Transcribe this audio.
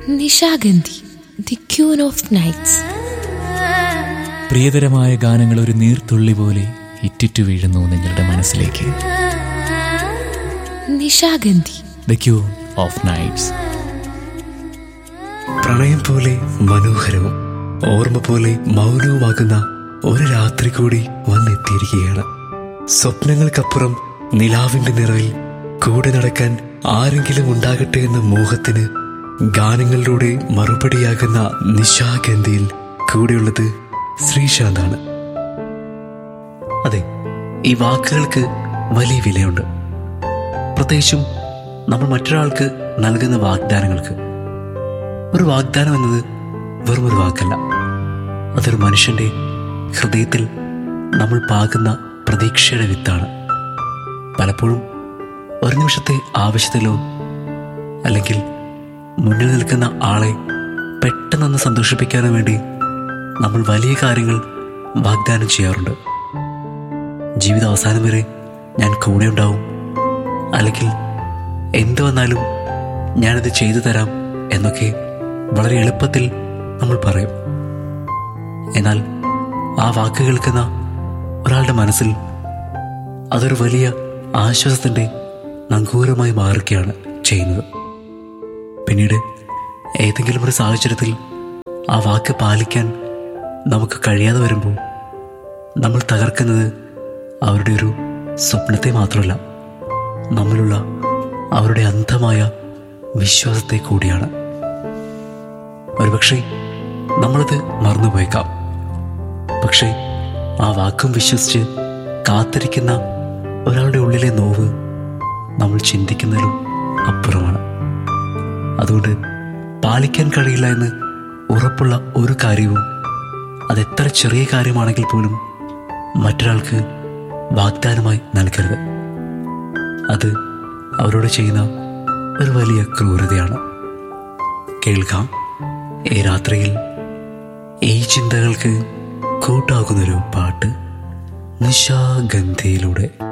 Nishagandhi the queen of nights പ്രിയതരമായ ഗാനങ്ങൾ ഒരു നീർത്തുള്ളി പോലെ ഇറ്റിറ്റു വീഴുന്നു നിങ്ങളുടെ മനസ്സിലേക്ക് Nishagandhi the queen of nights പ്രണയം പോലെ മനോഹരവും ഓർമ്മ പോലെ മൗനവുമാകുന്ന ഒരു രാത്രി കൂടി വന്നെത്തിയിരിക്കുകയാണ് സ്വപ്നങ്ങൾക്കപ്പുറം നിലാവിന്റെ നിറവിൽ കൂടെ നടക്കാൻ ആരെങ്കിലും ഉണ്ടാകട്ടെ എന്ന മോഹത്തിന് ഗാനങ്ങളിലൂടെ മറുപടിയാകുന്ന നിശാഗന്ധിയിൽ കൂടെയുള്ളത് ശ്രീശാന്താണ് അതെ ഈ വാക്കുകൾക്ക് വലിയ വിലയുണ്ട് പ്രത്യേകിച്ചും നമ്മൾ മറ്റൊരാൾക്ക് നൽകുന്ന വാഗ്ദാനങ്ങൾക്ക് ഒരു വാഗ്ദാനം എന്നത് വെറും ഒരു വാക്കല്ല അതൊരു മനുഷ്യന്റെ ഹൃദയത്തിൽ നമ്മൾ പാകുന്ന പ്രതീക്ഷയുടെ വിത്താണ് പലപ്പോഴും ഒരു നിമിഷത്തെ ആവശ്യത്തിലോ അല്ലെങ്കിൽ മുന്നിൽ നിൽക്കുന്ന ആളെ പെട്ടെന്നൊന്ന് സന്തോഷിപ്പിക്കാനും വേണ്ടി നമ്മൾ വലിയ കാര്യങ്ങൾ വാഗ്ദാനം ചെയ്യാറുണ്ട് ജീവിത അവസാനം വരെ ഞാൻ കൂടെ ഉണ്ടാവും അല്ലെങ്കിൽ എന്തു വന്നാലും ഞാനത് ചെയ്തു തരാം എന്നൊക്കെ വളരെ എളുപ്പത്തിൽ നമ്മൾ പറയും എന്നാൽ ആ വാക്ക് കേൾക്കുന്ന ഒരാളുടെ മനസ്സിൽ അതൊരു വലിയ ആശ്വാസത്തിൻ്റെ നങ്കൂരമായി മാറുകയാണ് ചെയ്യുന്നത് പിന്നീട് ഏതെങ്കിലും ഒരു സാഹചര്യത്തിൽ ആ വാക്ക് പാലിക്കാൻ നമുക്ക് കഴിയാതെ വരുമ്പോൾ നമ്മൾ തകർക്കുന്നത് അവരുടെ ഒരു സ്വപ്നത്തെ മാത്രമല്ല നമ്മിലുള്ള അവരുടെ അന്ധമായ വിശ്വാസത്തെ കൂടിയാണ് ഒരുപക്ഷെ നമ്മളത് മറന്നുപോയേക്കാം പക്ഷേ ആ വാക്കും വിശ്വസിച്ച് കാത്തിരിക്കുന്ന ഒരാളുടെ ഉള്ളിലെ നോവ് നമ്മൾ ചിന്തിക്കുന്നതിലും അപ്പുറമാണ് അതുകൊണ്ട് പാലിക്കാൻ കഴിയില്ല എന്ന് ഉറപ്പുള്ള ഒരു കാര്യവും അതെത്ര ചെറിയ കാര്യമാണെങ്കിൽ പോലും മറ്റൊരാൾക്ക് വാഗ്ദാനമായി നൽകരുത് അത് അവരോട് ചെയ്യുന്ന ഒരു വലിയ ക്രൂരതയാണ് കേൾക്കാം ഈ രാത്രിയിൽ ഈ ചിന്തകൾക്ക് കൂട്ടാകുന്നൊരു പാട്ട് നിശാഗന്ധിയിലൂടെ